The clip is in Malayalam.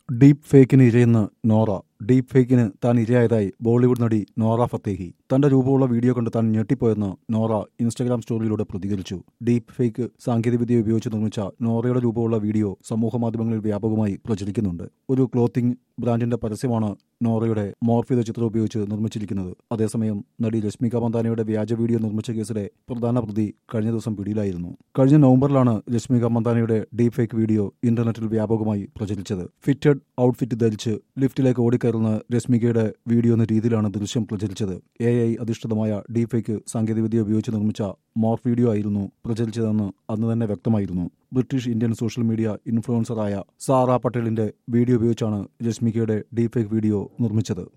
ഡീപ് ഫേക്കിന് ഇരയെന്ന് നോറ ഡീപ് ഫേക്കിന് താൻ ഇരയായതായി ബോളിവുഡ് നടി നോറ ഫത്തേഹി തന്റെ രൂപമുള്ള വീഡിയോ കണ്ട് താൻ ഞെട്ടിപ്പോയെന്ന് നോറ ഇൻസ്റ്റഗ്രാം സ്റ്റോറിയിലൂടെ പ്രതികരിച്ചു ഡീപ് ഫേക്ക് സാങ്കേതികവിദ്യ ഉപയോഗിച്ച് നിർമ്മിച്ച നോറയുടെ രൂപമുള്ള വീഡിയോ സമൂഹമാധ്യമങ്ങളിൽ വ്യാപകമായി പ്രചരിക്കുന്നുണ്ട് ഒരു ക്ലോത്തിംഗ് ബ്രാൻഡിന്റെ പരസ്യമാണ് നോറയുടെ മോർഫിത ചിത്രം ഉപയോഗിച്ച് നിർമ്മിച്ചിരിക്കുന്നത് അതേസമയം നടി രശ്മിക മന്ദാനയുടെ വ്യാജ വീഡിയോ നിർമ്മിച്ച കേസിലെ പ്രധാന പ്രതി കഴിഞ്ഞ ദിവസം പിടിയിലായിരുന്നു കഴിഞ്ഞ നവംബറിലാണ് രശ്മിക മന്ദാനയുടെ ഡീപ് ഫേക്ക് വീഡിയോ ഇന്റർനെറ്റിൽ വ്യാപകമായി പ്രചരിച്ചത് ഫിറ്റഡ് ഔട്ട്ഫിറ്റ് ധരിച്ച് ലിഫ്റ്റിലേക്ക് ഓടിക്കയറുന്ന രശ്മികയുടെ വീഡിയോ എന്ന രീതിയിലാണ് ദൃശ്യം പ്രചരിച്ചത് എ ഐ അധിഷ്ഠിതമായ ഡീപ് ഫേക്ക് സാങ്കേതികവിദ്യ ഉപയോഗിച്ച് നിർമ്മിച്ച മോർഫ് വീഡിയോ ആയിരുന്നു പ്രചരിച്ചതെന്ന് അന്ന് തന്നെ വ്യക്തമായിരുന്നു ബ്രിട്ടീഷ് ഇന്ത്യൻ സോഷ്യൽ മീഡിയ ഇൻഫ്ലുവൻസറായ സാറ പട്ടേലിന്റെ വീഡിയോ ഉപയോഗിച്ചാണ് രശ്മികയുടെ ഡീപ് ഫേക്ക് വീഡിയോ നിർമ്മിച്ചത്